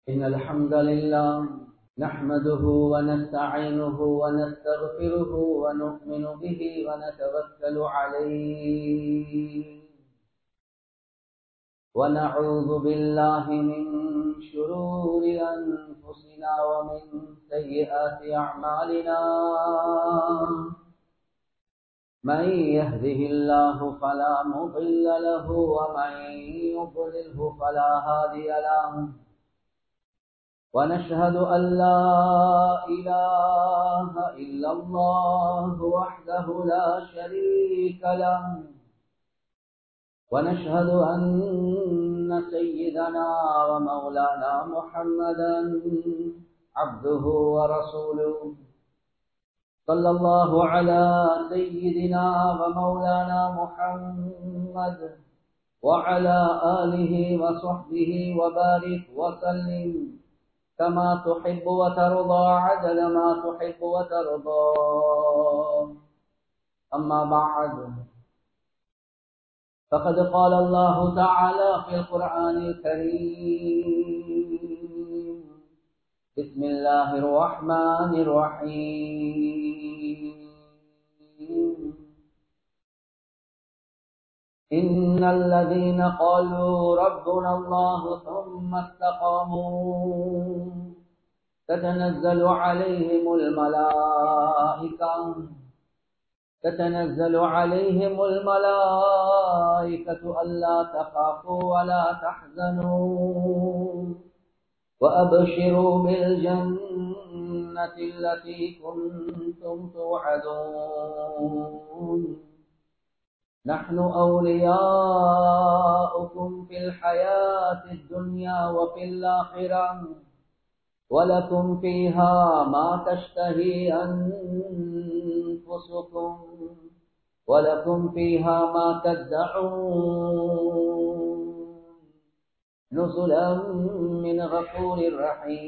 إن الحمد لله نحمده ونستعينه ونستغفره ونؤمن به ونتوكل عليه ونعوذ بالله من شرور أنفسنا ومن سيئات أعمالنا من يهده الله فلا مضل له ومن يضلله فلا هادي له ونشهد أن لا إله إلا الله وحده لا شريك له ونشهد أن سيدنا ومولانا محمدا عبده ورسوله صلى الله على سيدنا ومولانا محمد وعلى آله وصحبه وبارك وسلم كما تحب وترضى عدد ما تحب وترضى أما بعد فقد قال الله تعالى في القرآن الكريم بسم الله الرحمن الرحيم إن الذين قالوا ربنا الله ثم استقاموا تتنزل عليهم الملائكة تتنزل عليهم الملائكة ألا تخافوا ولا تحزنوا وأبشروا بالجنة التي كنتم توعدون نحن أولياؤكم في الحياة الدنيا وفي الآخرة ولكم فيها ما تشتهي أنفسكم ولكم فيها ما تدعون نزلا من غفور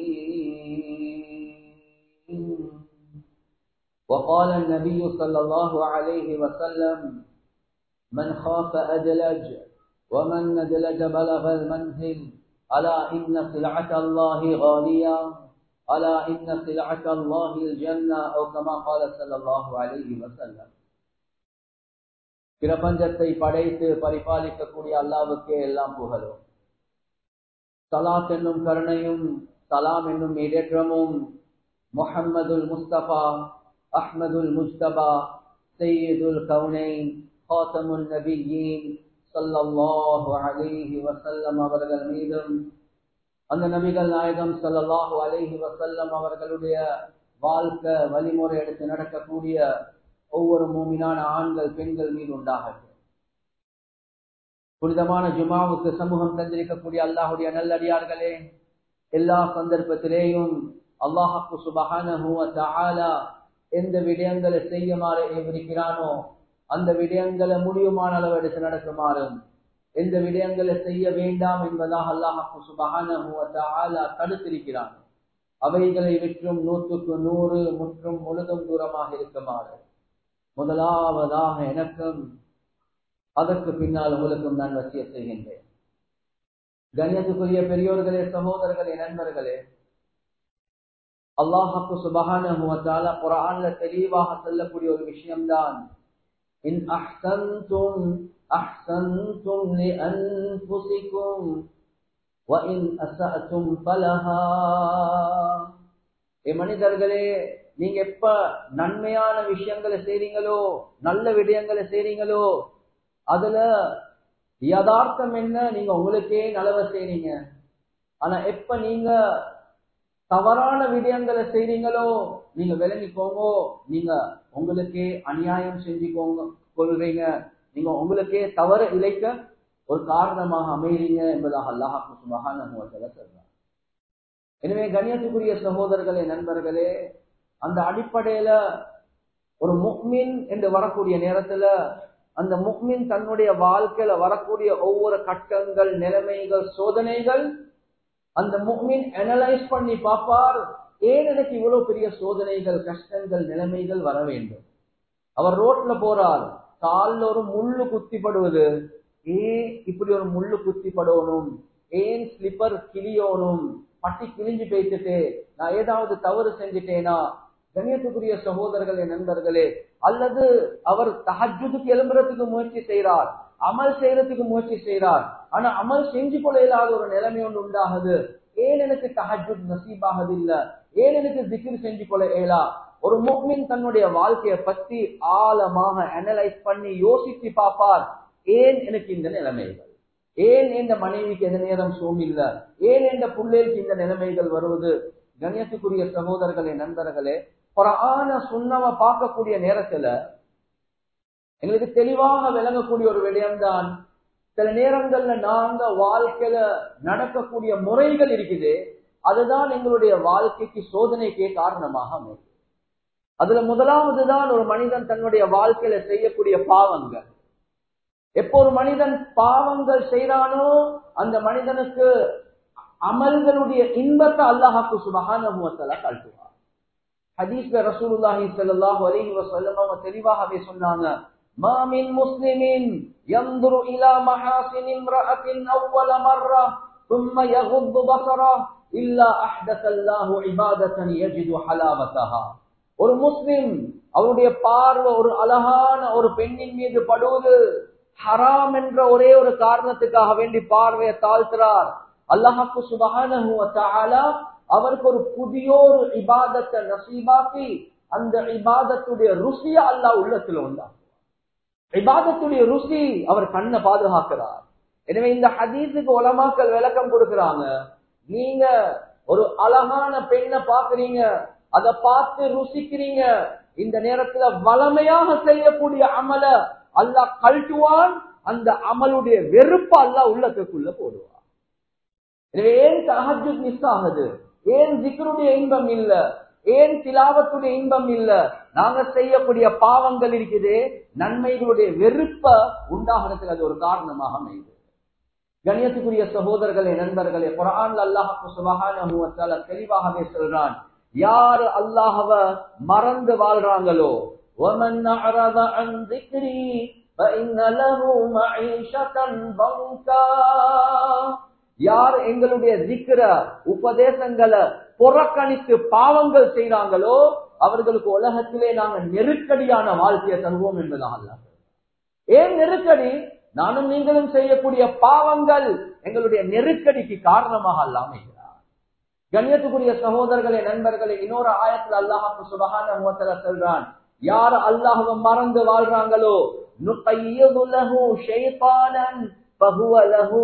رحيم وقال النبي صلى الله عليه وسلم من خاف أدلج ومن ندلج بلغ المنزل ألا إن سلعة الله غالية ألا إن سلعة الله الجنة أو كما قال صلى الله عليه وسلم பிரபஞ்சத்தை படைத்து பரிபாலிக்கக்கூடிய அல்லாவுக்கே எல்லாம் புகழும் சலாத் என்னும் கருணையும் சலாம் என்னும் இடேற்றமும் முஹம்மதுல் முஸ்தபா அஹ்மதுல் முஸ்தபா சையீதுல் கவுனைன் ஹாத்தமுல் நபியின் சல்லல்லாஹு அலைஹி வசல்லம் அவர்கள் மீதும் அந்த நபிகள் நாயகம் சல்லல்லாஹு அலைஹி வசல்லம் அவர்களுடைய வாழ்க்கை வழிமுறை எடுத்து நடக்கக்கூடிய ஒவ்வொரு மூமினான ஆண்கள் பெண்கள் மீது உண்டாகட்டும் புனிதமான ஜுமாவுக்கு சமூகம் தந்திருக்கக்கூடிய அல்லாஹுடைய நல்லடியார்களே எல்லா சந்தர்ப்பத்திலேயும் அல்லாஹாக்கு சுபகான எந்த விடயங்களை செய்யுமாறு விருக்கிறானோ அந்த விடயங்களை முடியுமான அளவு எடுத்து நடக்குமாறும் எந்த விடயங்களை செய்ய வேண்டாம் என்பதாக அல்லாஹாக்கு சுபகான தடுத்திருக்கிறான் அவைகளை விற்றும் நூற்றுக்கு நூறு முற்றும் முழுதும் தூரமாக இருக்குமாறு முதலாவதாக எனக்கும் அதற்கு பின்னால் உங்களுக்கும் நான் வசிய செய்கின்றேன் கண்ணியத்துக்குரிய பெரியோர்களே சகோதரர்களே நண்பர்களே அல்லாஹாக்கு சுபகான குரான்ல தெளிவாக சொல்லக்கூடிய ஒரு விஷயம்தான் إن أحسنتم أحسنتم لأنفسكم وإن أسأتم فلها மனிதர்களே நீங்க எப்ப நன்மையான விஷயங்களை செய்றீங்களோ நல்ல விடயங்களை செய்றீங்களோ அதுல யதார்த்தம் என்ன நீங்க உங்களுக்கே நலவை செய்றீங்க ஆனா எப்ப நீங்க தவறான விடயங்களை செய்றீங்களோ நீங்க விளங்கிக்கோங்க நீங்க உங்களுக்கே அநியாயம் செஞ்சுக்கோங்க கொள்றீங்க நீங்க உங்களுக்கே தவறு இழைக்க ஒரு காரணமாக அமைறீங்க என்பதாக அல்லாஹாக்கு சுபகான சொல்றாங்க எனவே கண்ணியத்துக்குரிய சகோதரர்களே நண்பர்களே அந்த அடிப்படையில ஒரு முக்மின் என்று வரக்கூடிய நேரத்துல அந்த முக்மின் தன்னுடைய வாழ்க்கையில வரக்கூடிய ஒவ்வொரு கட்டங்கள் நிலைமைகள் சோதனைகள் அந்த முக்மின் அனலைஸ் பண்ணி பார்ப்பார் ஏன் எனக்கு இவ்வளவு பெரிய சோதனைகள் கஷ்டங்கள் நிலைமைகள் வர வேண்டும் அவர் ரோட்ல போறார் காலில் ஒரு முள்ளு குத்திப்படுவது ஏன் இப்படி ஒரு முள்ளு குத்திப்படணும் ஏன் ஸ்லிப்பர் கிளியோனும் பட்டி கிழிஞ்சு பேசிட்டு நான் ஏதாவது தவறு செஞ்சுட்டேனா கண்ணியத்துக்குரிய சகோதரர்களே நண்பர்களே அல்லது அவர் தஹஜுக்கு எழும்புறதுக்கு முயற்சி செய்கிறார் அமல் செய்யறதுக்கு முயற்சி செய்கிறார் ஆனா அமல் செஞ்சு கொள்ள இயலாத ஒரு நிலைமை ஒன்று உண்டாகுது ஏன் எனக்கு தஹஜுத் நசீபாகுது இல்ல ஏன் எனக்கு திக்ர் செஞ்சு கொள்ள இயலா ஒரு முக்மின் தன்னுடைய வாழ்க்கையை பத்தி ஆழமாக அனலைஸ் பண்ணி யோசிச்சு பார்ப்பார் ஏன் எனக்கு இந்த நிலைமைகள் ஏன் இந்த மனைவிக்கு எந்த நேரம் சோம் இல்ல ஏன் இந்த பிள்ளைக்கு இந்த நிலைமைகள் வருவது கண்ணியத்துக்குரிய சகோதரர்களே நண்பர்களே குரான சுண்ணம பார்க்கக்கூடிய நேரத்துல எங்களுக்கு தெளிவாக விளங்கக்கூடிய ஒரு விடயம்தான் சில நேரங்கள்ல நாங்க வாழ்க்கையில நடக்கக்கூடிய முறைகள் இருக்குது அதுதான் எங்களுடைய வாழ்க்கைக்கு சோதனைக்கே காரணமாக அமையும் அதுல முதலாவது தான் ஒரு மனிதன் தன்னுடைய வாழ்க்கையில செய்யக்கூடிய பாவங்கள் எப்போ ஒரு மனிதன் பாவங்கள் செய்யறானோ அந்த மனிதனுக்கு அமல்களுடைய இன்பத்தை அல்லாஹாக்கு சுபகான கழட்டுவார் ஹதீஸ்ல ரசூலுல்லாஹி ஸல்லல்லாஹு அலைஹி வஸல்லம் அவங்க தெளிவாகவே சொன்னாங்க ما من مسلم ينظر إلى محاسن امرأة أول مرة ثم يغض بصره إلا أحدث الله عبادة يجد حلاوتها ஒரு முஸ்லிம் அவருடைய பார்வை ஒரு அழகான ஒரு பெண்ணின் மீது படுவது ஹராம் என்ற ஒரே ஒரு காரணத்துக்காக வேண்டி பார்வையை தாழ்த்துறார் அல்லாஹாக்கு சுபஹானஹு வதஆலா அவருக்கு ஒரு புதிய ஒரு இபாதத்தை நசீபாக்கி அந்த இபாதத்துடைய ருசிய அல்லாஹ் உள்ளத்துல உண்டா இபாதத்துடைய ருசி அவர் கண்ணை பாதுகாக்கிறார் எனவே இந்த ஹதீஸுக்கு உலமாக்கள் விளக்கம் கொடுக்கிறாங்க நீங்க ஒரு அழகான பெண்ணை பாக்குறீங்க அதை பார்த்து ருசிக்கிறீங்க இந்த நேரத்துல வளமையாக செய்யக்கூடிய அமல அல்லாஹ் கழட்டுவான் அந்த அமலுடைய வெறுப்ப அல்லாஹ் உள்ளத்துக்குள்ள போடுவான் எனவே ஏன் தஹஜு மிஸ் ஆகுது ஏன் ஜிக்ருடைய இன்பம் இல்ல ஏன் திலாவத்துடைய இன்பம் இல்ல நாங்க செய்யக்கூடிய பாவங்கள் இருக்குது நன்மைகளுடைய வெறுப்ப உண்டாகிறதுக்கு அது ஒரு காரணமாக அமைது கண்ணியத்துக்குரிய சகோதரர்களே நண்பர்களே குரான் அல்லாஹு சுபகான தெளிவாகவே சொல்றான் யார் அல்லாஹவ மறந்து வாழ்றாங்களோ ومن أعرض عن ذكري فإن له معيشة ضنكا யார் எங்களுடைய திக்கிற உபதேசங்களை புறக்கணித்து பாவங்கள் செய்றாங்களோ அவர்களுக்கு உலகத்திலே நாங்கள் நெருக்கடியான வாழ்க்கையை தருவோம் என்பதாக ஏன் நெருக்கடி நானும் நீங்களும் செய்யக்கூடிய பாவங்கள் எங்களுடைய நெருக்கடிக்கு காரணமாக அல்லாமல் கண்ணியத்துக்குரிய சகோதரர்களே நண்பர்களே இன்னொரு ஆயத்தில் அல்லாஹு சுபகான முகத்துல சொல்றான் யார் அல்லாஹுவ மறந்து வாழ்றாங்களோ நுகையது லஹு ஷைத்தானன் ஃபஹுவ லஹு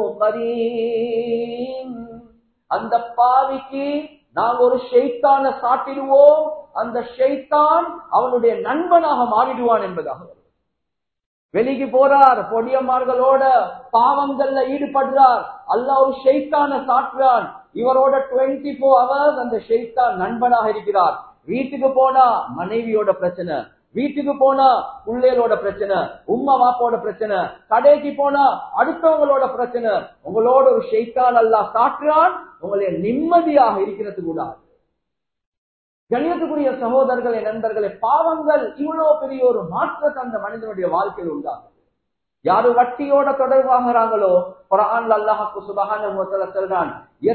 கரீம் அந்த பாவிக்கு நாங்க ஒரு ஷைத்தான சாட்டிடுவோம் அந்த ஷைத்தான் அவனுடைய நண்பனாக மாறிடுவான் என்பதாக வெளிக்கு போறார் பொடியமார்களோட பாவங்கள்ல ஈடுபடுறார் அல்லாஹ் ஒரு ஷைத்தான சாட்டுறான் இவரோட டுவெண்ட்டி போர் ஹவர்ஸ் அந்த ஷெய்தான் நண்பனாக இருக்கிறார் வீட்டுக்கு போனா மனைவியோட பிரச்சனை வீட்டுக்கு போனா பிள்ளைகளோட பிரச்சனை உம்மா வாப்போட பிரச்சனை கடைக்கு போனா அடுத்தவங்களோட பிரச்சனை உங்களோட ஒரு ஷெய்தான் அல்லாஹ் காட்டுறான் உங்களை நிம்மதியாக இருக்கிறது கூடாது கணியத்துக்குரிய சகோதரர்களே நண்பர்களே பாவங்கள் இவ்வளவு பெரிய ஒரு மாற்றத்தை அந்த மனிதனுடைய வாழ்க்கையில் உண்டாகும் யாரு வட்டியோட தொடர்பாகிறாங்களோ குரான் அல்லாஹு சுபஹான சொல்றான்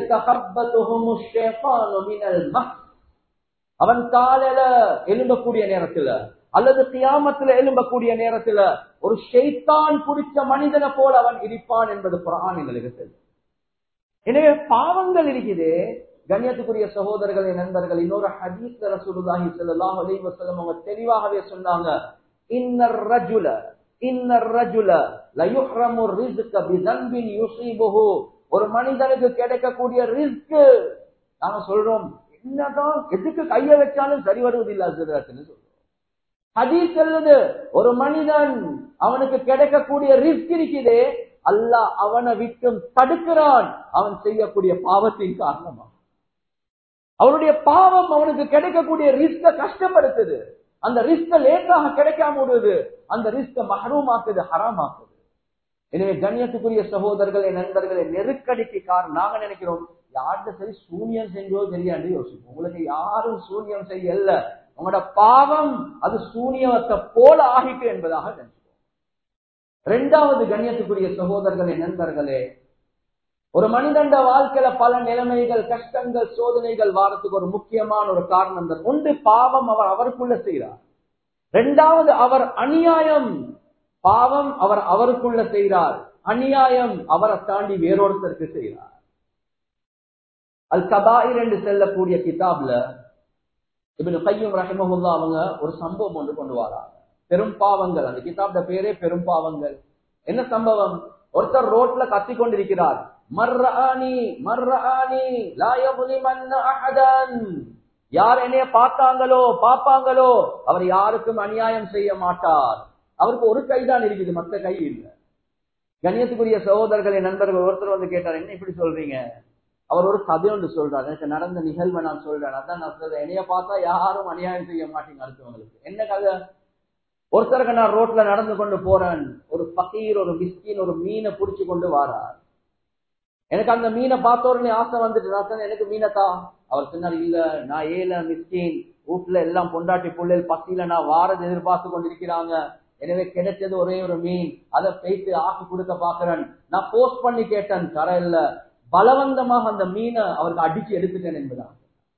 அவன் காலையில எழும்பக்கூடிய நேரத்துல அல்லது கியாமத்துல எழும்பக்கூடிய நேரத்துல ஒரு ஷெய்தான் பிடிச்ச மனிதனை போல அவன் இருப்பான் என்பது குரான் எங்களுக்கு தெரியும் எனவே பாவங்கள் இருக்குது கண்ணியத்துக்குரிய சகோதரர்களே நண்பர்கள் இன்னொரு ஹதீஸ் ரசூலுல்லாஹி ஸல்லல்லாஹு அலைஹி வஸல்லம் அவங்க தெளிவாகவே சொன்னாங்க இன்னர் ரஜுல இன்னர் ரஜுல லயுஹ்ரமு ரிஸ்க பிதன்பின் யுஸீபுஹு ஒரு மனிதனுக்கு கிடைக்கக்கூடிய ரிஸ்க் நாங்க சொல்றோம் என்னதான் எதுக்கு கைய வச்சாலும் சரி வருவதில்லை ஹஜரத்னு சொல்றோம் ஹதீஸ் சொல்லுது ஒரு மனிதன் அவனுக்கு கிடைக்கக்கூடிய ரிஸ்க் இருக்குதே அல்லாஹ் அவனை விட்டும் தடுக்கிறான் அவன் செய்யக்கூடிய பாவத்தின் காரணமா அவனுடைய பாவம் அவனுக்கு கிடைக்கக்கூடிய ரிஸ்க கஷ்டப்படுத்துது அந்த ரிஸ்க லேட்டாக கிடைக்காம விடுவது அந்த ரிஸ்க மஹரூமாக்குது ஹராமாக்குது எனவே கண்ணியத்துக்குரிய சகோதரர்களே நண்பர்களே நெருக்கடிக்கு காரணம் நாங்க நினைக்கிறோம் யார்கிட்ட சரி சூனியம் செஞ்சோ தெரியாது யோசிப்போம் உங்களுக்கு யாரும் சூனியம் செய்யல உங்களோட பாவம் அது சூனியத்தை போல ஆகிட்டு என்பதாக நினைச்சுக்கோம் இரண்டாவது கண்ணியத்துக்குரிய சகோதரர்களே நண்பர்களே ஒரு மனிதண்ட வாழ்க்கையில பல நிலைமைகள் கஷ்டங்கள் சோதனைகள் வாரத்துக்கு ஒரு முக்கியமான ஒரு காரணம் தான் ஒன்று பாவம் அவர் அவருக்குள்ள செய்கிறார் இரண்டாவது அவர் அநியாயம் பாவம் அவர் அவருக்குள்ள செய்கிறார் அநியாயம் அவரை தாண்டி வேறொருத்தருக்கு செய்கிறார் அல் கபாயிர் என்று செல்லக்கூடிய கிதாப்ல இப்ப கையும் ரஹிமஹுல்லா அவங்க ஒரு சம்பவம் ஒன்று கொண்டு வராங்க பெரும் பாவங்கள் அந்த கிதாப்ட பேரே பெரும் பாவங்கள் என்ன சம்பவம் ஒருத்தர் ரோட்ல கத்தி கொண்டிருக்கிறார் மர்ராணி மர்ராணி அஹதன் யார் என்னைய பார்த்தாங்களோ பாப்பாங்களோ அவர் யாருக்கும் அநியாயம் செய்ய மாட்டார் அவருக்கு ஒரு கைதான் இருக்குது மற்ற கை இல்லை கண்ணியத்துக்குரிய சகோதரர்களை நண்பர்கள் ஒருத்தர் வந்து கேட்டார் என்ன இப்படி சொல்றீங்க அவர் ஒரு கதை ஒன்று சொல்றாரு எனக்கு நடந்த நிகழ்வை நான் சொல்றேன் அதான் நான் சொல்றேன் என்னைய பார்த்தா யாரும் அநியாயம் செய்ய மாட்டீங்க அடுத்தவங்களுக்கு என்ன கதை ஒருத்தருக்கு நான் ரோட்ல நடந்து கொண்டு போறேன் ஒரு பக்கீர் ஒரு மிஸ்கின் ஒரு மீனை புடிச்சு கொண்டு வாரார் எனக்கு அந்த மீனை பார்த்த உடனே ஆசை வந்துட்டு நான் சொன்னேன் எனக்கு மீனத்தா அவர் சொன்னார் இல்ல நான் ஏல மிஸ்கின் வீட்டுல எல்லாம் பொண்டாட்டி புள்ளைகள் பசியில நான் வாரது எதிர்பார்த்து கொண்டிருக்கிறாங்க எனவே கிடைச்சது ஒரே ஒரு மீன் அதை பேசி ஆக்கி கொடுக்க பாக்குறேன் நான் போஸ்ட் பண்ணி கேட்டேன் கரை இல்ல பலவந்தமாக அந்த மீனை அவருக்கு அடிச்சு எடுத்துட்டேன் என்பதான்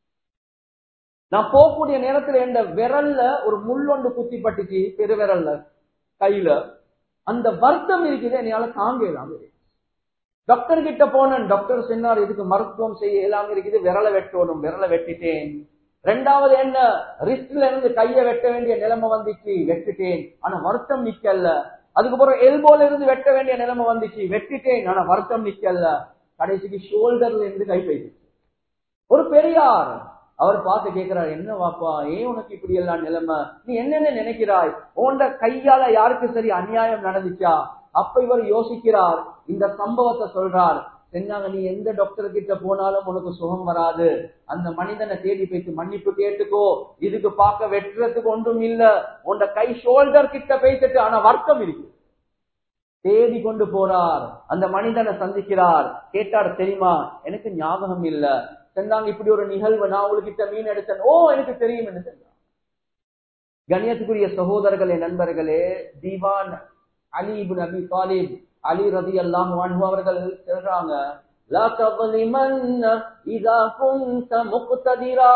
நான் போகக்கூடிய நேரத்துல எந்த விரல்ல ஒரு முள்ளொண்டு குத்தி பட்டுச்சு பெரு விரல்ல கையில அந்த வருத்தம் இருக்குது என்னால தாங்க இல்லாம டாக்டர் கிட்ட போனேன் டாக்டர் சொன்னார் இதுக்கு மருத்துவம் செய்ய இயலாம இருக்குது விரலை வெட்டணும் விரலை வெட்டிட்டேன் ரெண்டாவது என்ன ரிஸ்ட்ல இருந்து கைய வெட்ட வேண்டிய நிலைமை வந்துச்சு வெட்டிட்டேன் ஆனா வருத்தம் நிக்கல அதுக்கப்புறம் எல்போல இருந்து வெட்ட வேண்டிய நிலைமை வந்துச்சு வெட்டிட்டேன் ஆனா வருத்தம் நிக்கல கடைசிக்கு ஷோல்டர்ல இருந்து கை போயிடுச்சு ஒரு பெரியார் அவர் பார்த்து கேட்கிறார் என்ன வாப்பா ஏன் உனக்கு இப்படி எல்லாம் நிலைமை நீ என்னென்ன நினைக்கிறாய் உன்ட கையால யாருக்கு சரி அநியாயம் நடந்துச்சா அப்ப இவர் யோசிக்கிறார் இந்த சம்பவத்தை சொல்றார் சென்னாங்க நீ எந்த டாக்டர் கிட்ட போனாலும் உனக்கு சுகம் வராது அந்த மனிதனை தேடி போயிட்டு மன்னிப்பு கேட்டுக்கோ இதுக்கு பார்க்க வெட்டுறதுக்கு ஒன்றும் இல்ல உன்ட கை ஷோல்டர் கிட்ட போயிட்டு ஆனா வருத்தம் இருக்கு தேடி கொண்டு போறார் அந்த மனிதனை சந்திக்கிறார் கேட்டார் தெரியுமா எனக்கு ஞாபகம் இல்ல சொன்னாங்க இப்படி ஒரு நிகழ்வு நான் உங்ககிட்ட மீன் எடுத்தேன் ஓ எனக்கு தெரியும் என்று சொன்னாங்க கண்ணியத்துக்குரிய சகோதரர்களே நண்பர்களே தீவான் அலி இப்னு அபி தாலிப் அலி ரதி அல்லாஹ் அவர்கள் சொல்றாங்க لا تظلمن إذا كنت مقتدرا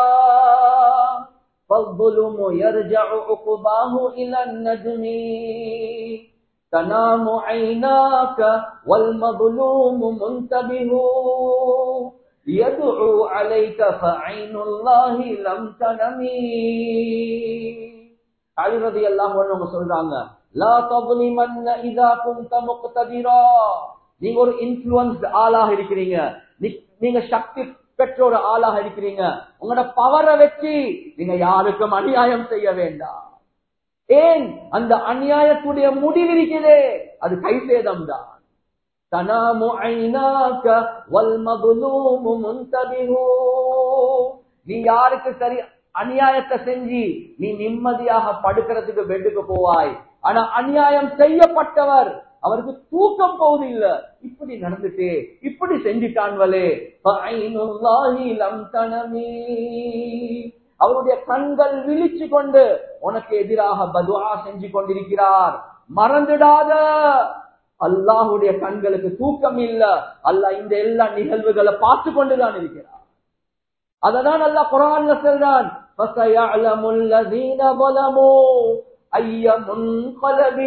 فالظلم يرجع عقباه إلى الندم تنام عيناك والمظلوم منتبه يدعو عليك فعين الله لم تنمي علي رضي الله عنه சொல்றாங்க லா தظلمن اذا كنت مقتدرا நீங்க ஒரு இன்ஃபுளுன்ஸ் ஆளாக இருக்கிறீங்க நீங்க சக்தி பெற்ற ஒரு ஆளாக இருக்கிறீங்க உங்களோட பவரை வச்சு நீங்க யாருக்கும் அநியாயம் செய்ய வேண்டாம் ஏன் அந்த அநியாயத்துடைய முடிவு இருக்கிறதே அது கை சேதம் தான் தனாமு ஐநாக வல் மதுலூமு முன்தபிஹு நீ யாருக்கு சரி அநியாயத்தை செஞ்சு நீ நிம்மதியாக படுக்கிறதுக்கு பெட்டுக்கு போவாய் ஆனா அநியாயம் செய்யப்பட்டவர் அவருக்கு தூக்கம் போகுது இல்ல இப்படி நடந்துட்டு இப்படி செஞ்சுட்டான்வலே அவருடைய கண்கள் விழிச்சு கொண்டு உனக்கு எதிராக பதுவா செஞ்சு கொண்டிருக்கிறார் மறந்துடாத அல்லாஹுடைய கண்களுக்கு தூக்கம் இல்ல அல்லாஹ் இந்த எல்லா நிகழ்வுகளை பார்த்து கொண்டுதான் இருக்கிறார் அததான் அல்லாஹ் குரான்ல சொல்றான் فَسَيَعْلَمُ الَّذِينَ ظَلَمُوا أَيَّ مُنْقَلَبٍ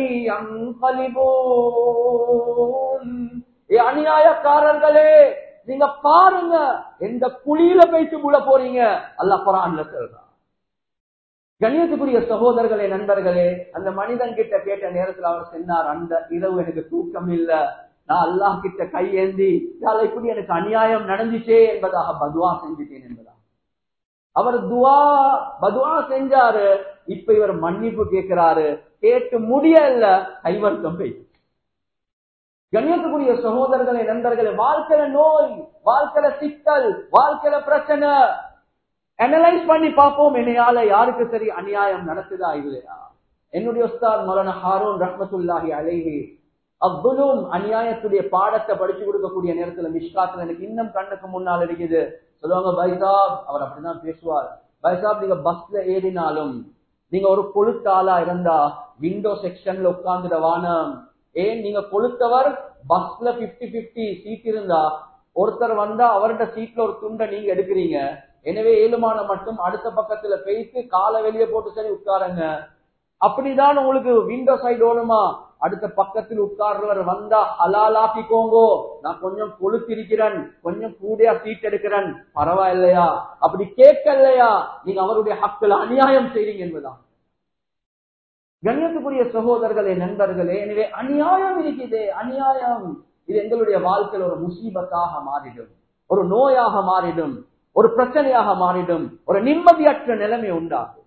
يَنْقَلِبُونَ ஏ அநியாயக்காரர்களே நீங்க பாருங்க எந்த குழியில போயிட்டு முழ போறீங்க அல்லாஹ் குரான்ல சொல்றான் கண்ணியத்துக்குரிய சகோதரர்களே நண்பர்களே அந்த மனிதன் கிட்ட கேட்ட நேரத்தில் அவர் சொன்னார் அந்த இரவு எனக்கு தூக்கம் இல்ல நான் அல்லாஹ் கிட்ட கையேந்தி இப்படி எனக்கு அநியாயம் நடந்துச்சே என்பதாக பதுவா செஞ்சுட்டேன் என்பதா அவர் துவா பதுவா செஞ்சாரு இப்ப இவர் மன்னிப்பு கேட்கிறாரு கேட்டு முடியல கைவர்க்கம் போய் கண்ணியத்துக்குரிய சகோதரர்களே நண்பர்களே வாழ்க்கையில நோய் வாழ்க்கையில சிக்கல் வாழ்க்கையில பிரச்சனை அனலைஸ் பண்ணி பார்ப்போம் என்னையால யாருக்கு சரி அநியாயம் நடக்குதா இல்லையா என்னுடைய உஸ்தாத் மௌலானா ஹாரூன் ரஹ்மத்துல்லாஹி அலைஹி அப்துலும் அநியாயத்துடைய பாடத்தை படிச்சு கொடுக்கக்கூடிய நேரத்துல மிஷ்காத்துல எனக்கு இன்னும் கண்ணுக்கு முன்னால் இருக்குது சொல்லுவாங்க பைசாப் அவர் அப்படிதான் பேசுவார் பைசாப் நீங்க பஸ்ல ஏறினாலும் நீங்க ஒரு கொளுத்தாளா இருந்தா விண்டோ செக்ஷன்ல உட்கார்ந்துட வானம் ஏன் நீங்க கொளுத்தவர் பஸ்ல பிப்டி பிப்டி சீட் இருந்தா ஒருத்தர் வந்தா அவர்கிட்ட சீட்ல ஒரு துண்டை நீங்க எடுக்கிறீங்க எனவே ஏழுமான மட்டும் அடுத்த பக்கத்துல பேசி காலை வெளியே போட்டு சரி உட்காருங்க அப்படிதான் உங்களுக்கு விண்டோ சைடு ஓடுமா அடுத்த பக்கத்தில் உட்கார்றவர் வந்தா ஹலாலாக்கிக்கோங்கோ நான் கொஞ்சம் கொளுத்திருக்கிறேன் கொஞ்சம் கூடியா சீட் எடுக்கிறேன் பரவாயில்லையா அப்படி கேட்கலையா நீங்க அவருடைய ஹக்கில் அநியாயம் செய்றீங்க என்பதான் கண்ணியத்துக்குரிய சகோதரர்களே நண்பர்களே எனவே அநியாயம் இருக்குது அநியாயம் இது எங்களுடைய வாழ்க்கையில் ஒரு முசீபத்தாக மாறிடும் ஒரு நோயாக மாறிடும் ஒரு பிரச்சனையாக மாறிடும் ஒரு நிம்மதியற்ற நிலைமை உண்டாகும்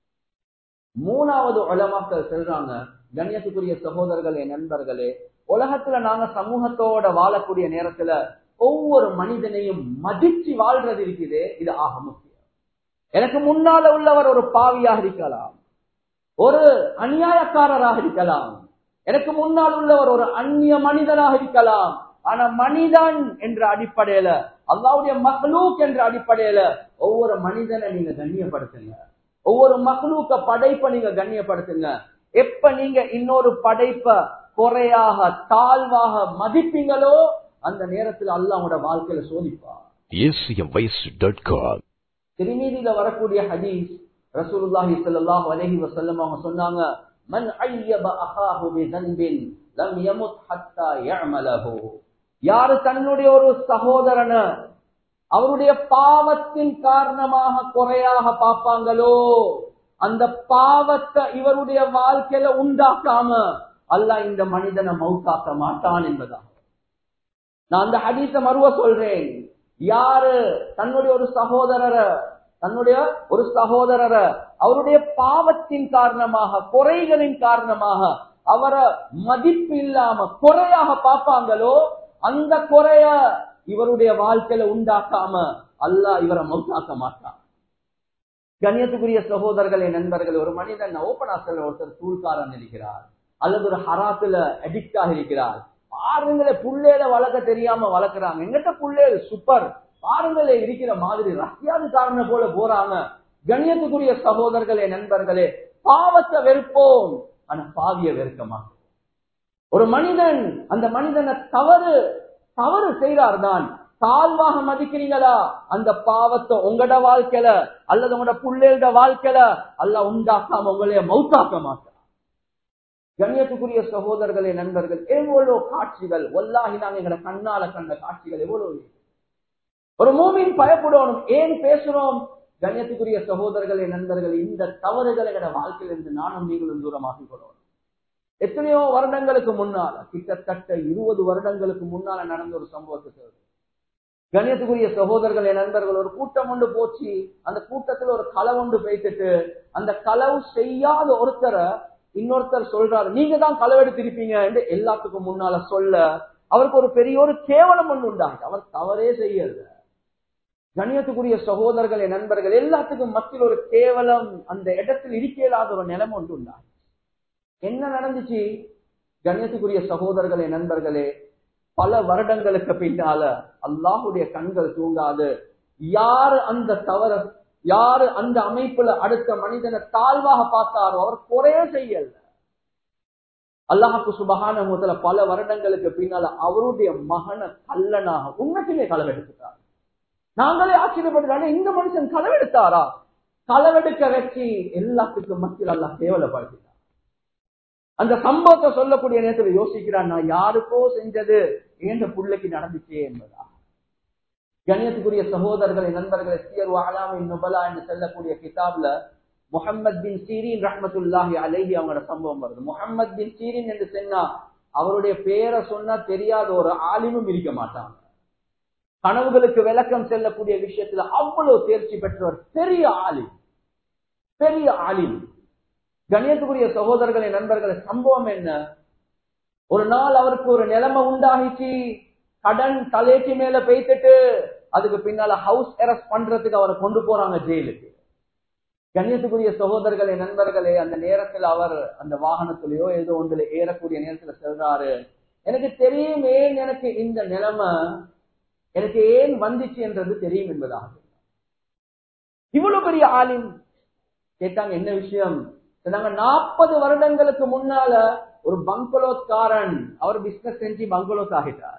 மூணாவது உலமாக்கள் சொல்றாங்க கண்ணியத்துக்குரிய சகோதரர்களே நண்பர்களே உலகத்துல நாங்க சமூகத்தோட வாழக்கூடிய நேரத்துல ஒவ்வொரு மனிதனையும் மதிச்சு வாழ்றது இருக்குது இது ஆக முக்கியம் எனக்கு முன்னால உள்ளவர் ஒரு பாவியாக இருக்கலாம் ஒரு அநியாயக்காரராக இருக்கலாம் எனக்கு முன்னால் உள்ளவர் ஒரு அந்நிய மனிதனாக இருக்கலாம் ஆனா மனிதன் என்ற அடிப்படையில அல்லாவுடைய மகளூக் என்ற அடிப்படையில ஒவ்வொரு மனிதனை நீங்க கண்ணியப்படுத்துங்க ஒவ்வொரு மகளூக்க படைப்பை நீங்க கண்ணியப்படுத்துங்க எப்ப நீங்க இன்னொரு படைப்ப குறையாக தாழ்வாக மதிப்பீங்களோ அந்த நேரத்தில் அல்லாஹ் உங்களோட வாழ்க்கையில சோதிப்பா acmvoice.com திருமீதியில வரக்கூடிய ஹதீஸ் ரசூலுல்லாஹி ஸல்லல்லாஹு அலைஹி வஸல்லம் அவங்க சொன்னாங்க மன் ஐயப அஹாஹு பிதன்பின் லம் யமுத் ஹத்தா யஅமலஹு யாரு தன்னுடைய ஒரு சகோதரனை அவருடைய பாவத்தின் காரணமாக குறையாக பார்ப்பாங்களோ அந்த பாவத்தை இவருடைய வாழ்க்கையில உண்டாக்காம அல்லாஹ் இந்த மனிதனை மௌத்தாக்க மாட்டான் என்பதாக நான் அந்த ஹதீஸ மறுவ சொல்றேன் யாரு தன்னுடைய ஒரு சகோதரரை தன்னுடைய ஒரு சகோதரரை அவருடைய பாவத்தின் காரணமாக குறைகளின் காரணமாக அவரை மதிப்பு இல்லாம குறையாக பார்ப்பாங்களோ அந்த குறைய இவருடைய வாழ்க்கையில உண்டாக்காம அல்லாஹ் இவரை மௌத்தாக்க மாட்டான் கண்ணியத்துக்குரிய சகோதரர்களே நண்பர்கள் ஒரு மனிதன் ஓப்பனா சொல்ல ஒருத்தர் தூள்காரன் இருக்கிறார் அல்லது ஒரு ஹராத்துல அடிக்ட் ஆக இருக்கிறார் பாருங்களே புள்ளேல வளர்க்க தெரியாம வளர்க்குறாங்க எங்கிட்ட புள்ளேல் சூப்பர் பாருங்களே இருக்கிற மாதிரி ரஷ்யாது காரண போல போறாங்க கண்ணியத்துக்குரிய சகோதரர்களே நண்பர்களே பாவத்தை வெறுப்போம் ஆனா பாவிய வெறுக்க மாட்டோம் ஒரு மனிதன் அந்த மனிதனை தவறு தவறு செய்கிறார் தான் தாழ்வாக மதிக்கிறீங்களா அந்த பாவத்தை உங்களோட வாழ்க்கையில அல்லது உங்களோட புள்ளேட வாழ்க்கையில அல்ல உண்டாக்காம உங்களைய மௌத்தாக்க மாட்டான் கண்ணியத்துக்குரிய சகோதரர்களே நண்பர்கள் எவ்வளவு காட்சிகள் ஒல்லாகி நாங்க எங்களை கண்ணால கண்ட காட்சிகள் எவ்வளவு இருக்கு. ஒரு மூமின் பயப்படணும் ஏன் பேசுறோம் கண்ணியத்துக்குரிய சகோதரர்களே நண்பர்கள் இந்த தவறுகளை எங்களோட வாழ்க்கையில இருந்து நானும் நீங்களும் தூரமாக்கிக் கொள்ளணும் எத்தனையோ வருடங்களுக்கு முன்னால கிட்டத்தட்ட இருபது வருடங்களுக்கு முன்னால நடந்த ஒரு சம்பவத்தை சொல்றேன் கணியத்துக்குரிய சகோதரர்களே நண்பர்கள் ஒரு கூட்டம் ஒன்று போச்சு அந்த கூட்டத்துல ஒரு களவு ஒன்று பேசிட்டு அந்த களவு செய்யாத ஒருத்தரை இன்னொருத்தர் சொல்றாரு நீங்க தான் களவெடுத்திருப்பீங்க என்று எல்லாத்துக்கும் முன்னால சொல்ல அவருக்கு ஒரு பெரிய ஒரு கேவலம் ஒன்று உண்டாச்சு அவர் தவறே செய்யல கணியத்துக்குரிய சகோதரர்களே நண்பர்கள் எல்லாத்துக்கும் மத்தியில் ஒரு கேவலம் அந்த இடத்தில் இருக்க இயலாத ஒரு நிலைமை ஒன்று உண்டாச்சு என்ன நடந்துச்சு கண்ணியத்துக்குரிய சகோதரர்களே நண்பர்களே பல வருடங்களுக்கு பின்னால அல்லாஹுடைய கண்கள் தூங்காது யாரு அந்த தவற யாரு அந்த அமைப்புல அடுத்த மனிதனை தாழ்வாக பார்த்தாரோ அவர் குறைய செய்யல அல்லாஹுக்கு சுபகான முதல பல வருடங்களுக்கு பின்னால அவருடைய மகனை கல்லனாக உண்மைக்குமே களவெடுத்துட்டார் நாங்களே ஆச்சரியப்பட்டு இந்த மனுஷன் களவெடுத்தாரா களவெடுக்க வச்சு எல்லாத்துக்கும் மத்தியில் அல்லாஹ் கேவலப்படுத்திட்டார் அந்த சம்பவத்தை சொல்லக்கூடிய நேரத்தில் யோசிக்கிறான் நான் யாருக்கோ செஞ்சது ஏந்த புள்ளைக்கு நடந்துச்சே என்பதா கண்ணியத்துக்குரிய சகோதரர்களை நண்பர்களை சியர் அலாமின் நுபலா என்று செல்லக்கூடிய கிதாப்ல முகமது பின் சீரின் ரஹமத்துல்லாஹி அலைஹி அவங்களோட சம்பவம் வருது முகமது பின் சீரின் என்று சொன்னா அவருடைய பேரை சொன்னா தெரியாத ஒரு ஆலிமும் இருக்க மாட்டாங்க கனவுகளுக்கு விளக்கம் செல்லக்கூடிய விஷயத்துல அவ்வளவு தேர்ச்சி பெற்றவர் பெரிய ஆலிம் பெரிய ஆலிம் கணியத்துக்குரிய சகோதரர்களை நண்பர்களை சம்பவம் என்ன ஒரு நாள் அவருக்கு ஒரு நிலைமை உண்டாகிச்சு கடன் தலைக்கு மேல பெய்த்துட்டு அதுக்கு பின்னால ஹவுஸ் அரெஸ்ட் பண்றதுக்கு அவரை கொண்டு போறாங்க ஜெயிலுக்கு கண்ணியத்துக்குரிய சகோதரர்களே நண்பர்களே அந்த நேரத்தில் அவர் அந்த வாகனத்திலேயோ ஏதோ ஒன்றுல ஏறக்கூடிய நேரத்துல சொல்றாரு எனக்கு தெரியும் ஏன் எனக்கு இந்த நிலைமை எனக்கு ஏன் வந்துச்சு என்றது தெரியும் என்பதாக இவ்வளவு பெரிய ஆலிம் கேட்டாங்க என்ன விஷயம் சொன்னாங்க நாற்பது வருடங்களுக்கு முன்னால ஒரு பங்களோத்காரன் அவர் பிசினஸ் செஞ்சு பங்களோத் ஆகிட்டார்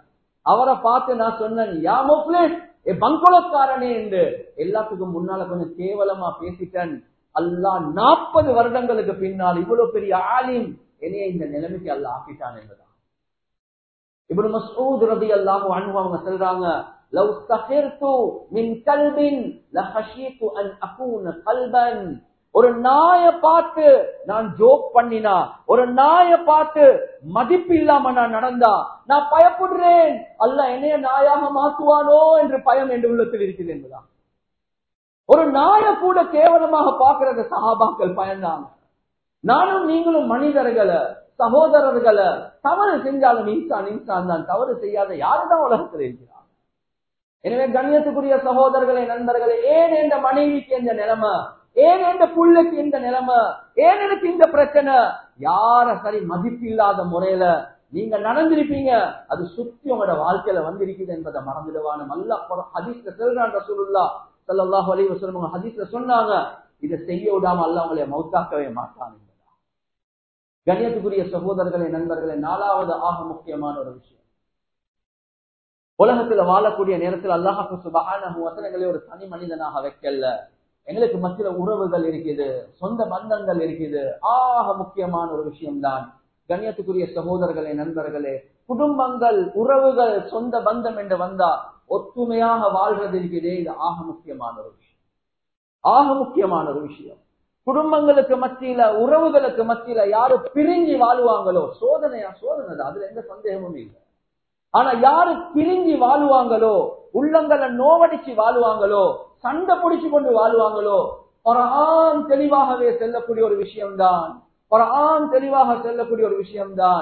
அவரை பார்த்து நான் சொன்னேன் யா முப்ளிஸ் ஏ பங்கோலக்காரனே என்று எல்லாத்துக்கும் முன்னால கொஞ்சம் கேவலமா பேசிட்டேன் அல்லாஹ் நாற்பது வருடங்களுக்கு பின்னால் இவ்வளவு பெரிய ஆலிம் என்னைய இந்த நிலைமைக்கு அல்லாஹ் ஆக்கிட்டான் என்பதான் இப்னு மஸ்ஊத் ரலியல்லாஹு அன்ஹு அவங்க சொல்றாங்க லவ் சஹிர்து மின் கல்பின் லஹஷீது அன் அகூன கல்பன் ஒரு நாய பார்த்து நான் ஜோக் பண்ணினா ஒரு நாய பார்த்து மதிப்பு இல்லாம நான் நடந்தா நான் பயப்படுறேன் அல்ல என்னைய நாயாக மாற்றுவானோ என்று பயம் என்று உள்ளத்தில் இருக்குது என்பதான் ஒரு நாய கூட கேவலமாக பார்க்கிற சகாபாக்கள் பயந்தாங்க நானும் நீங்களும் மனிதர்களை சகோதரர்களை தவறு செஞ்சாலும் இன்சான் இன்சான் தான் தவறு செய்யாத யாருதான் உலகத்தில் இருக்கிறார் எனவே கண்ணியத்துக்குரிய சகோதரர்களே நண்பர்களே ஏன் என்ற மனைவிக்கு இந்த நிலைமை ஏன் எந்த புள்ளைக்கு இந்த நிலைமை ஏன் எனக்கு இந்த பிரச்சனை யார சரி மதிப்பு இல்லாத முறையில நீங்க நடந்திருப்பீங்க அது சுத்தி உங்களோட வாழ்க்கையில வந்திருக்குது என்பதை மறந்துடுவான நல்ல ஹதீஸ்ல செல்றான் ரசூலுல்லா சல்லாஹ் அலி வசலம் ஹதீஸ்ல சொன்னாங்க இதை செய்ய விடாம அல்ல உங்களை மௌத்தாக்கவே மாட்டான் என்பதா கண்ணியத்துக்குரிய சகோதரர்களே நண்பர்களே நாலாவது ஆக முக்கியமான ஒரு விஷயம் உலகத்துல வாழக்கூடிய நேரத்தில் அல்லாஹாக்கு சுபகான வசனங்களை ஒரு தனி மனிதனாக வைக்கல எங்களுக்கு மத்தியில உறவுகள் இருக்குது சொந்த பந்தங்கள் இருக்குது ஆக முக்கியமான ஒரு விஷயம்தான் கண்ணியத்துக்குரிய சகோதரர்களே நண்பர்களே குடும்பங்கள் உறவுகள் சொந்த பந்தம் என்று வந்தா ஒத்துமையாக வாழ்றது இருக்குதே இது ஆக முக்கியமான ஒரு விஷயம் ஆக முக்கியமான ஒரு விஷயம் குடும்பங்களுக்கு மத்தியில உறவுகளுக்கு மத்தியில யாரு பிரிஞ்சு வாழுவாங்களோ சோதனையா சோதனை தான் அதுல எந்த சந்தேகமும் இல்லை ஆனா யாரு பிரிஞ்சு வாழுவாங்களோ உள்ளங்களை நோவடிச்சு வாழுவாங்களோ சண்டை பிடிச்சு கொண்டு வாழ்வாங்களோ ஒரு ஆண் தெளிவாகவே செல்லக்கூடிய ஒரு விஷயம்தான் ஒரு ஆண் தெளிவாக செல்லக்கூடிய ஒரு விஷயம்தான்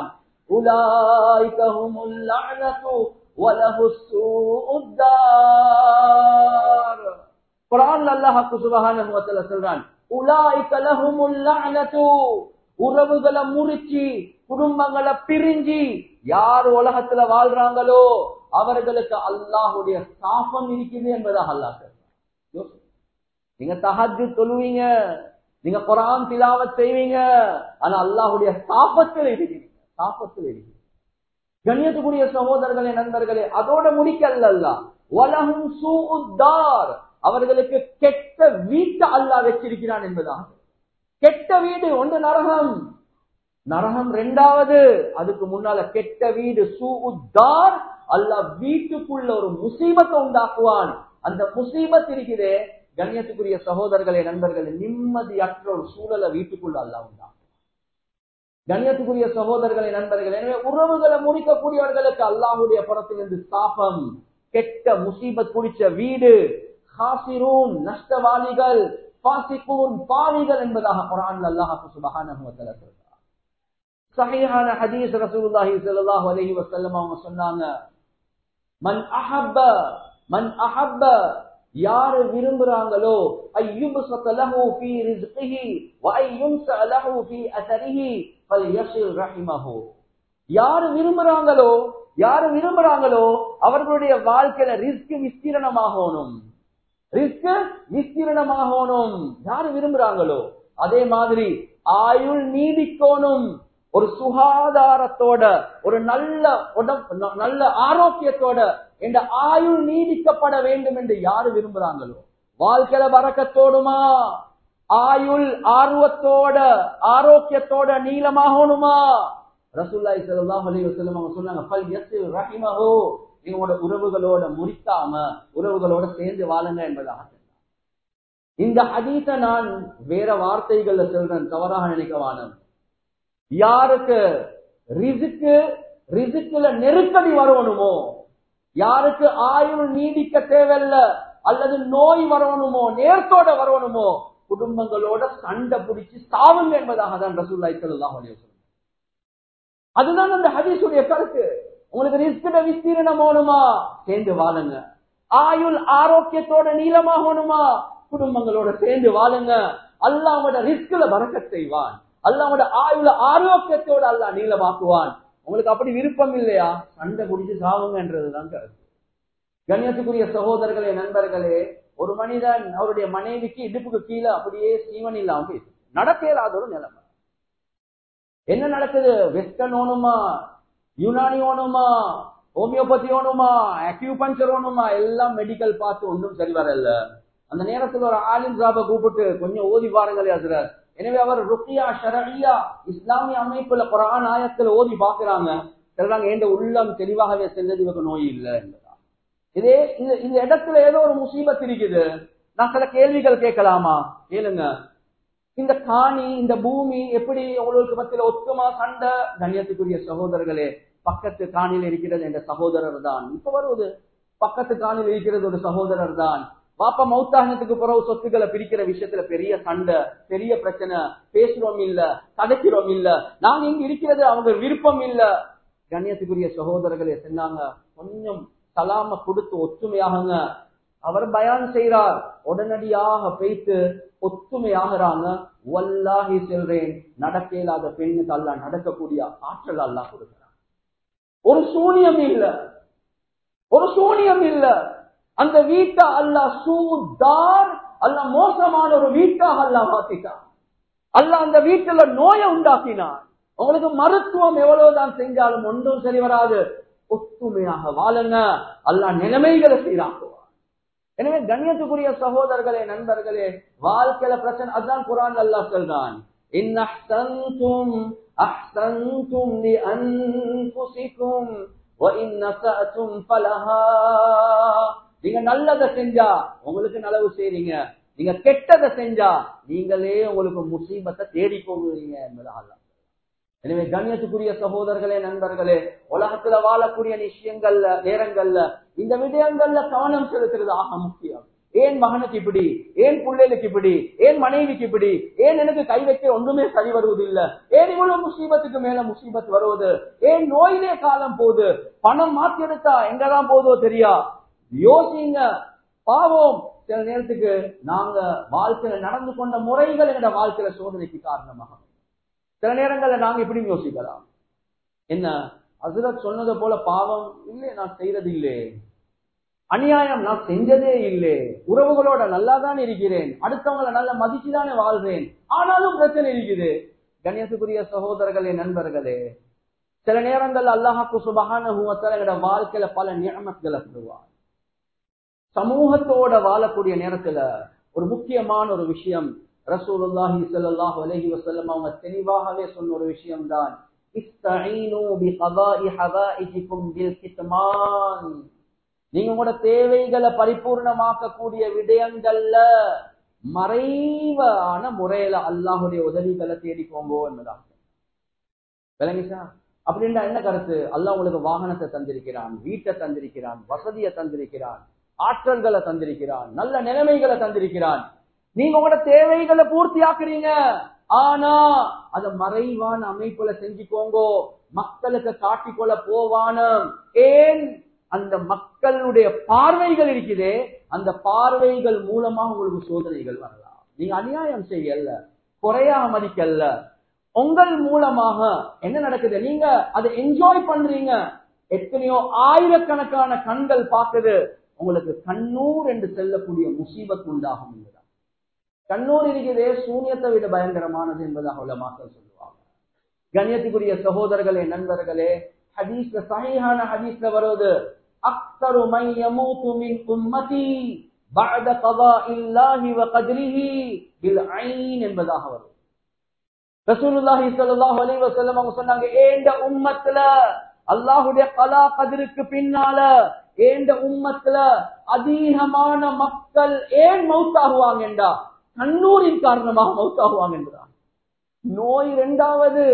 சொல்றான் உறவுகளை முறிச்சு குடும்பங்களை பிரிஞ்சு யார் உலகத்துல வாழ்றாங்களோ அவர்களுக்கு அல்லாஹுடைய சாபம் இருக்குது என்பதாக அல்லாஹ் நீங்க தஹஜு தொழுவீங்க நீங்க குரான் திலாவத் செய்வீங்க ஆனா அல்லாஹுடைய சாபத்தில் இருக்கிறீங்க சாபத்தில் இருக்கிறீங்க கண்ணியத்துக்குரிய சகோதரர்களே நண்பர்களே அதோட முடிக்கல்ல உலகம் சூதார் அவர்களுக்கு கெட்ட வீட்டை அல்லாஹ் வச்சிருக்கிறான் என்பதாக கெட்ட வீடு ஒன்று நரகம் நரகம் ரெண்டாவது அதுக்கு முன்னால கெட்ட வீடு சூதார் அல்லாஹ் வீட்டுக்குள்ள ஒரு முசீபத்தை உண்டாக்குவான் அந்த முசீபத் இருக்குதே கண்ணியத்துக்குரிய சகோதரர்களே நண்பர்களே நிம்மதியற்ற ஒரு சூழலை வீட்டுக்குள்ள அல்ல உண்டாகும் கண்ணியத்துக்குரிய சகோதரர்களே நண்பர்கள் எனவே உறவுகளை முடிக்கக்கூடியவர்களுக்கு அல்லாஹுடைய புறத்திலிருந்து சாபம் கெட்ட முசீபத் குடிச்ச வீடு ஹாசிரூன் நஷ்டவாளிகள் பாசிக்கூன் பாவிகள் என்பதாக குரான் அல்லாஹு சுபஹானஹு வதஆலா சொல்றார் சஹீஹான ஹதீஸ் ரசூலுல்லாஹி ஸல்லல்லாஹு அலைஹி வஸல்லம் அவங்க சொன்னாங்க மன் அஹப்ப மன் அஹப்ப யாரு விரும்புறாங்களோ ஐயுபசத லஹு ஃபீ ரிஸ்கிஹி வ ஐயும்ஸ லஹு ஃபீ அஸரிஹி ஃபல்யஸில் ரஹிமஹு யாரு விரும்புறாங்களோ யாரு விரும்புறாங்களோ அவர்களுடைய வாழ்க்கையில ரிஸ்க் விஸ்தீரணமாகணும் ரிஸ்க் விஸ்தீரணமாகணும் யாரு விரும்புறாங்களோ அதே மாதிரி ஆயுள் நீடிக்கணும் ஒரு சுகாதாரத்தோட ஒரு நல்ல உடம்பு நல்ல ஆரோக்கியத்தோட என்ற ஆயுள் நீடிக்கப்பட வேண்டும் என்று யாரு விரும்புறாங்களோ வாழ்க்கையில வரக்கத்தோடுமா ஆயுள் ஆர்வத்தோட ஆரோக்கியத்தோட நீளமாகணுமா ரசூல்லாய் ஸல்லல்லாஹு அலைஹி வஸல்லம் அவங்க சொன்னாங்க ஃபல் யஸில் ரஹிமஹு நீங்களோட உறவுகளோட முறிக்காம உறவுகளோட சேர்ந்து வாழுங்க என்பதாக இந்த ஹதீஸ நான் வேற வார்த்தைகள்ல சொல்றேன் தவறாக நினைக்கவானம் யாருக்கு ரிசுக்கு ரிசுக்குல நெருக்கடி வரணுமோ யாருக்கு ஆயுள் நீடிக்க தேவையில்ல அல்லது நோய் வரணுமோ நேர்த்தோட வரணுமோ குடும்பங்களோட சண்டை பிடிச்சு சாவுங்க என்பதாக தான் ரசூல்லாய் ஸல்லல்லாஹு அலைஹி வஸல்லம் அதுதான் அந்த ஹதீஸுடைய கருத்து உங்களுக்கு ரிஸ்கிட விஸ்தீரணம் வேணுமா சேர்ந்து வாழுங்க ஆயுள் ஆரோக்கியத்தோட நீளமாகணுமா குடும்பங்களோட சேர்ந்து வாழுங்க அல்லாவோட ரிஸ்க்ல பறக்க செய்வான் அல்லாவோட ஆயுள ஆரோக்கியத்தோட அல்லா நீளமாக்குவான் உங்களுக்கு அப்படி விருப்பம் இல்லையா சண்டை குடிச்சு சாவுங்கன்றதுதான் கருத்து கண்ணியத்துக்குரிய சகோதரர்களே நண்பர்களே ஒரு மனிதன் அவருடைய மனைவிக்கு இடுப்புக்கு கீழே அப்படியே சீவன் இல்லாம போயிடுச்சு நடக்க இயலாத ஒரு நிலைமை என்ன நடக்குது வெஸ்டர்ன் ஓணுமா யுனானி ஓணுமா ஹோமியோபதி வேணுமா அக்யூபஞ்சர் வேணுமா எல்லாம் மெடிக்கல் பார்த்து ஒன்றும் சரி வரல அந்த நேரத்துல ஒரு ஆலிம் சாபை கூப்பிட்டு கொஞ்சம் ஓதி பாருங்களே ஹசரத் எனவே அவர் ருக்கியா ஷரழியா இஸ்லாமிய அமைப்புல குரான் ஆயத்துல ஓதி பாக்குறாங்க சொல்றாங்க எந்த உள்ளம் தெளிவாகவே செஞ்சது இவருக்கு நோய் இல்லை என்பதா இதே இந்த இந்த இடத்துல ஏதோ ஒரு முசீபத் இருக்குது நான் சில கேள்விகள் கேட்கலாமா கேளுங்க இந்த காணி இந்த பூமி எப்படி உங்களுக்கு மத்தியில ஒத்துமா சண்டை கண்ணியத்துக்குரிய சகோதரர்களே பக்கத்து காணியில் இருக்கிறது என்ற சகோதரர் தான் இப்ப வருவது பக்கத்து காணியில் இருக்கிறது ஒரு சகோதரர் தான் வாப்பா மௌத்தாகனத்துக்கு பிறகு சொத்துக்களை பிரிக்கிற விஷயத்துல பெரிய சண்டை பெரிய பிரச்சனை பேசுறோம் இல்ல கதைக்கிறோம் இல்ல நாங்க இங்க இருக்கிறது அவங்க விருப்பம் இல்ல கண்ணியத்துக்குரிய சகோதரர்களே சொன்னாங்க கொஞ்சம் சலாம கொடுத்து ஒற்றுமையாகுங்க அவர் பயான் செய்றார் உடனடியாக பேய்த்து ஒத்துமையாகிறாங்க வல்லாகி செல்றேன் நடக்க இல்லாத பெண்ணுக்கு அல்ல நடக்கக்கூடிய ஆற்றல் அல்லா கொடுக்கிறார் ஒரு சூனியம் இல்ல ஒரு சூனியம் இல்ல அந்த வீட்டை அல்ல சூதார் அல்ல மோசமான ஒரு வீட்டாக அல்ல மாத்திட்டான் அல்ல அந்த வீட்டுல நோயை உண்டாக்கினான் உங்களுக்கு மருத்துவம் எவ்வளவுதான் செஞ்சாலும் ஒன்றும் சரி வராது ஒத்துமையாக வாழுங்க அல்ல நிலைமைகளை சீராக்குவார் எனவே கண்ணியத்துக்குரிய சகோதரர்களே நண்பர்களே வாழ்க்கையில பிரச்சனை அதுதான் குரான் அல்லா சொல்றான் إن أحسنتم أحسنتم لأنفسكم وإن أسأتم فلها நீங்க நல்லதை செஞ்சா உங்களுக்கு நலவு செய்றீங்க நீங்க கெட்டதை செஞ்சா நீங்களே உங்களுக்கு முசீபத்தை தேடி போகுறீங்க என்பதாக எனவே கண்ணியத்துக்குரிய சகோதரர்களே நண்பர்களே உலகத்துல வாழக்கூடிய விஷயங்கள்ல நேரங்கள்ல இந்த விடயங்கள்ல கவனம் செலுத்துறது ஆக முக்கியம் ஏன் மகனுக்கு இப்படி ஏன் பிள்ளைகளுக்கு இப்படி ஏன் மனைவிக்கு இப்படி ஏன் எனக்கு கை வைக்க ஒன்றுமே சரி வருவதில்லை ஏன் இவ்வளவு முசீபத்துக்கு மேல முசீபத் வருவது ஏன் நோயிலே காலம் போகுது பணம் மாத்தி எடுத்தா எங்கதான் போதோ தெரியா யோசிங்க பாவோம் சில நேரத்துக்கு நாங்க வாழ்க்கையில நடந்து கொண்ட முறைகள் எங்க வாழ்க்கையில சோதனைக்கு காரணமாக சில நேரங்கள்ல நாங்க இப்படி யோசிக்கலாம் என்ன அசுரத் சொன்னது போல பாவம் இல்லை நான் செய்யறது இல்லை அநியாயம் நான் செஞ்சதே இல்லை உறவுகளோட நல்லா தான் இருக்கிறேன் அடுத்தவங்களை நல்ல மதிச்சுதானே வாழ்றேன் ஆனாலும் பிரச்சனை இருக்குது கண்ணியத்துக்குரிய சகோதரர்களே நண்பர்களே சில நேரங்கள் அல்லாஹாக்கு சுபகான எங்களோட வாழ்க்கையில பல நியமங்களை பெறுவார் சமூகத்தோட வாழக்கூடிய நேரத்துல ஒரு முக்கியமான ஒரு விஷயம் ரசூலுல்லாஹி ஸல்லல்லாஹு அலைஹி வஸல்லம் அவங்க தெளிவாகவே சொன்ன ஒரு விஷயம் தான் இஸ்தஈனு பிகதாஇ ஹவாயிஜிகும் பில் கித்மான் நீங்க உங்களோட தேவைகளை பரிபூர்ணமாக்கக்கூடிய விடயங்கள்ல மறைவான முறையில அல்லாஹுடைய உதவிகளை தேடிக்கோங்க என்பதாக விளங்கிச்சா அப்படின்னா என்ன கருத்து அல்லாஹ் உங்களுக்கு வாகனத்தை தந்திருக்கிறான் வீட்டை தந்திருக்கிறான் வசதியை தந்திருக்கிறான் ஆற்றல்களை தந்திருக்கிறான் நல்ல நிலைமைகளை தந்திருக்கிறான் நீங்க உங்களோட தேவைகளை பூர்த்தி ஆக்குறீங்க ஆனா அத மறைவான அமைப்புல செஞ்சுக்கோங்கோ மக்களுக்கு காட்டிக்கொள்ள போவான ஏன் அந்த மக்களுடைய பார்வைகள் இருக்குதே அந்த பார்வைகள் மூலமா உங்களுக்கு சோதனைகள் வரலாம் நீங்க அநியாயம் செய்யல குறையா மதிக்கல்ல உங்கள் மூலமாக என்ன நடக்குது நீங்க அதை என்ஜாய் பண்றீங்க எத்தனையோ ஆயிரக்கணக்கான கண்கள் பார்க்குது உங்களுக்கு கண்ணூர் என்று செல்லக்கூடிய முசீபத் உண்டாகும் என்பதா கண்ணூர் இருக்கிறதே சூன்யத்தை விட பயங்கரமானது என்பதாக உலமாக்கள் சொல்லுவாங்க கண்ணியத்துக்குரிய சகோதரர்களே நண்பர்களே ஹதீஸ்ல சஹீஹான ஹதீஸ்ல வருவது அக்தரு மை யமூது மின் உம்மதி بعد قضاء الله وقدره بالعين என்பதாக வரும் ரசூலுல்லாஹி ஸல்லல்லாஹு அலைஹி வஸல்லம் அவங்க சொன்னாங்க ஏண்ட உம்மத்துல அல்லாஹ்வுடைய கலா கதிருக்கு பின்னால ஏண்ட உம்மத்துல அதிகமான மக்கள் ஏன் மௌத்தாகுவாங்கண்டா கண்ணூரின் காரணமாக மௌத்தாகுவாங்க என்பதா நோய் இரண்டாவது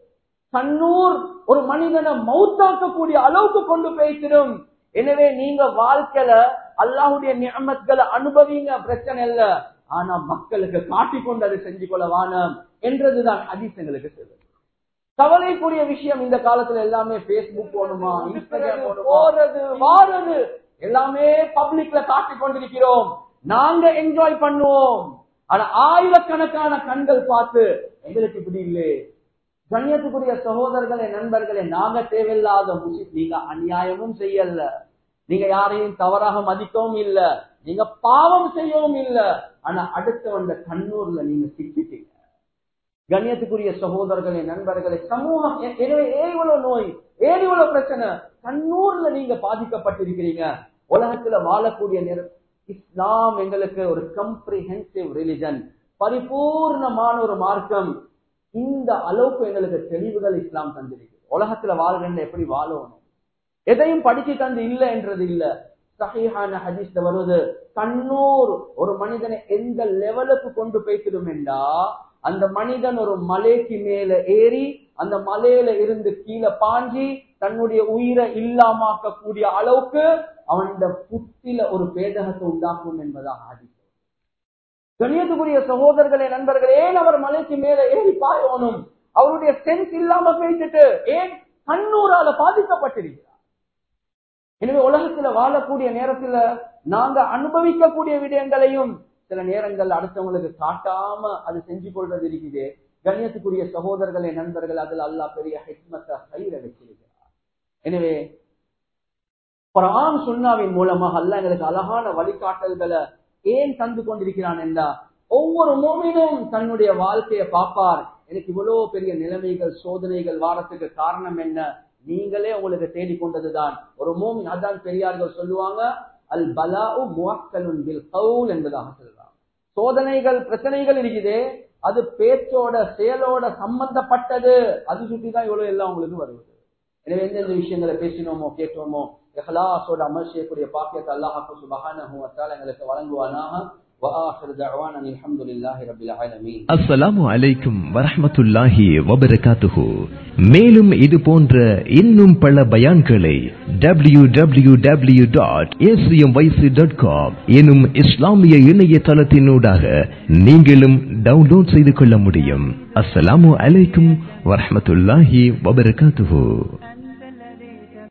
கண்ணூர் ஒரு மனிதனை மௌத்தாக்கக்கூடிய அளவுக்கு கொண்டு போய்த்திடும் எனவே நீங்க வாழ்க்கையில அல்லாஹுடைய நியமத்களை அனுபவிங்க பிரச்சனை இல்ல ஆனா மக்களுக்கு காட்டிக்கொண்டு அதை செஞ்சு கொள்ள வானம் என்றதுதான் ஹதீஸ் எங்களுக்கு சொல்லுது கவலைக்குரிய விஷயம் இந்த காலத்துல எல்லாமே பேஸ்புக் போகணுமா இன்ஸ்டாகிராம் போறது வாரது எல்லாமே பப்ளிக்ல காட்டிக் கொண்டிருக்கிறோம் நாங்க என்ஜாய் பண்ணுவோம் ஆனா ஆயிரக்கணக்கான கண்கள் பார்த்து எங்களுக்கு இப்படி இல்லை கண்ணியத்துக்குரிய சகோதரர்களே நண்பர்களே நாங்க தேவையில்லாத முசி நீங்க அநியாயமும் செய்யல நீங்க யாரையும் தவறாக மதிக்கவும் இல்ல நீங்க பாவம் செய்யவும் இல்ல ஆனா அடுத்த வந்த கண்ணூர்ல நீங்க சிக்கிட்டீங்க கண்ணியத்துக்குரிய சகோதரர்களே நண்பர்களே சமூகம் எனவே ஏன் இவ்வளவு நோய் ஏன் இவ்வளவு பிரச்சனை கண்ணூர்ல நீங்க பாதிக்கப்பட்டிருக்கிறீங்க உலகத்துல வாழக்கூடிய நேரம் இஸ்லாம் எங்களுக்கு ஒரு கம்ப்ரிஹென்சிவ் ரிலிஜன் பரிபூர்ணமான ஒரு மார்க்கம் இந்த அளவுக்கு எங்களுக்கு தெளிவுகள் இஸ்லாம் தந்திருக்கு உலகத்துல வாழ்கின்ற எப்படி வாழணும் எதையும் படிச்சு தந்து இல்ல என்றது இல்ல சஹீஹான ஹதீஸ்ல வருவது கண்ணூர் ஒரு மனிதனை எந்த லெவலுக்கு கொண்டு போய்க்கிடும் என்றா அந்த மனிதன் ஒரு மலைக்கு மேல ஏறி அந்த மலையில இருந்து கீழே பாஞ்சி தன்னுடைய உயிரை இல்லாமாக்க கூடிய அளவுக்கு அவன் புத்தில ஒரு பேதகத்தை உண்டாக்கும் என்பதாக ஹதீஸ் கணியத்துக்குரிய சகோதரர்களே நண்பர்களே ஏன் அவர் மலைக்கு மேல ஏறி பாயணும் அவருடைய சென்ஸ் இல்லாம பேசிட்டு ஏன் கண்ணூரால பாதிக்கப்பட்டிருக்கிறார் எனவே உலகத்துல வாழக்கூடிய நேரத்துல நாங்க அனுபவிக்கக்கூடிய விடயங்களையும் சில நேரங்கள் அடுத்தவங்களுக்கு காட்டாம அது செஞ்சு கொள்றது இருக்குது கண்ணியத்துக்குரிய சகோதரர்களே நண்பர்கள் அதில் அல்லா பெரிய ஹெக்மத்தை கையில வச்சிருக்கிறார் எனவே குரான் சுண்ணாவின் மூலமாக அல்ல எங்களுக்கு அழகான வழிகாட்டல்களை ஏன் தந்து கொண்டிருக்கிறான் என்றா ஒவ்வொரு மோமினும் தன்னுடைய வாழ்க்கையை பார்ப்பார் எனக்கு இவ்வளவு பெரிய நிலைமைகள் சோதனைகள் வாரத்துக்கு காரணம் என்ன நீங்களே உங்களுக்கு தேடிக்கொண்டதுதான் ஒரு மோமின் அதான் பெரியார்கள் சொல்லுவாங்க அல் பலாஉ முவக்கலுன் பில் கவுல் என்பதாக சொல்றாங்க சோதனைகள் பிரச்சனைகள் இருக்குது அது பேச்சோட செயலோட சம்பந்தப்பட்டது அது சுட்டிதான் இவ்வளவு எல்லாம் உங்களுக்கு வருவது எனவே எந்தெந்த விஷயங்களை பேசினோமோ கேட்டோமோ இஹ்லாஸோட அமல் செய்யக்கூடிய பாக்கியத்தை அல்லாஹ் சுபஹானஹு வ தஆலா எங்களுக்கு வழங்குவானாக وآخر دعوانا الحمد لله رب العالمين அஸ்ஸலாமு அலைக்கும் வரஹ்மத்துல்லாஹி வபரகாத்துஹு மேலும் இது போன்ற இன்னும் பல பயான்களை W W W dot dot com எனும் இஸ்லாமிய இணையதளத்தினூடாக நீங்களும் டவுன்லோட் செய்து கொள்ள முடியும் அஸ்ஸலாமு அலைக்கும் வரஹ்மத்துல்லாஹி வபரகாத்துஹு